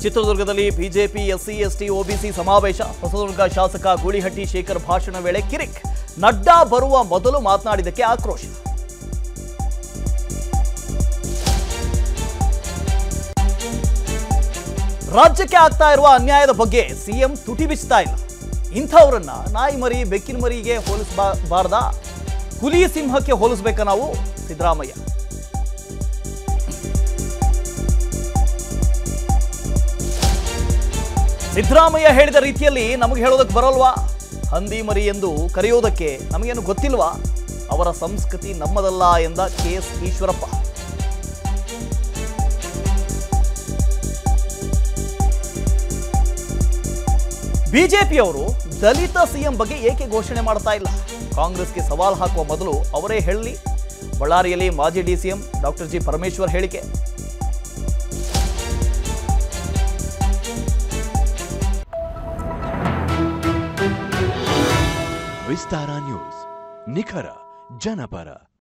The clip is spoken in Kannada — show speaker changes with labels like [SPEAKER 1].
[SPEAKER 1] ಚಿತ್ರದುರ್ಗದಲ್ಲಿ ಬಿಜೆಪಿ ಎಸ್ಸಿ ಎಸ್ಟಿ ಒಬಿಸಿ ಸಮಾವೇಶ ಹೊಸದುರ್ಗ ಶಾಸಕ ಗೂಳಿಹಟ್ಟಿ ಶೇಖರ್ ಭಾಷಣ ವೇಳೆ ಕಿರಿಕ್ ನಡ್ಡಾ ಬರುವ ಮೊದಲು ಮಾತನಾಡಿದ್ದಕ್ಕೆ ಆಕ್ರೋಶ ರಾಜ್ಯಕ್ಕೆ ಆಗ್ತಾ ಇರುವ ಅನ್ಯಾಯದ ಬಗ್ಗೆ ಸಿಎಂ ತುಟಿ ಬಿಚ್ತಾ ಇಲ್ಲ ಇಂಥವ್ರನ್ನ ನಾಯಿ ಮರಿ ಬೆಕ್ಕಿನ ಮರಿಗೆ ಹೋಲಿಸಬಾರ್ದಾ ಹುಲಿ ಸಿಂಹಕ್ಕೆ ಹೋಲಿಸ್ಬೇಕಾ ನಾವು ಸಿದ್ದರಾಮಯ್ಯ ಸಿದ್ದರಾಮಯ್ಯ ಹೇಳಿದ ರೀತಿಯಲ್ಲಿ ನಮಗೆ ಹೇಳೋದಕ್ಕೆ ಬರೋಲ್ವಾ ಹಂದಿ ಮರಿ ಎಂದು ಕರೆಯೋದಕ್ಕೆ ನಮಗೇನು ಗೊತ್ತಿಲ್ವಾ ಅವರ ಸಂಸ್ಕೃತಿ ನಮ್ಮದಲ್ಲ ಎಂದ ಕೆ ಎಸ್ ಈಶ್ವರಪ್ಪ ಬಿಜೆಪಿಯವರು ದಲಿತ ಸಿಎಂ ಬಗ್ಗೆ ಏಕೆ ಘೋಷಣೆ ಮಾಡ್ತಾ ಇಲ್ಲ ಕಾಂಗ್ರೆಸ್ಗೆ ಸವಾಲ್ ಹಾಕುವ ಮೊದಲು ಅವರೇ ಹೇಳಲಿ ಬಳ್ಳಾರಿಯಲ್ಲಿ ಮಾಜಿ ಡಿಸಿಎಂ ಡಾಕ್ಟರ್ ಜಿ ಪರಮೇಶ್ವರ್ ಹೇಳಿಕೆ
[SPEAKER 2] ವಿಸ್ತಾರ ನ್ಯೂಸ್ ನಿಖರ ಜನಪರ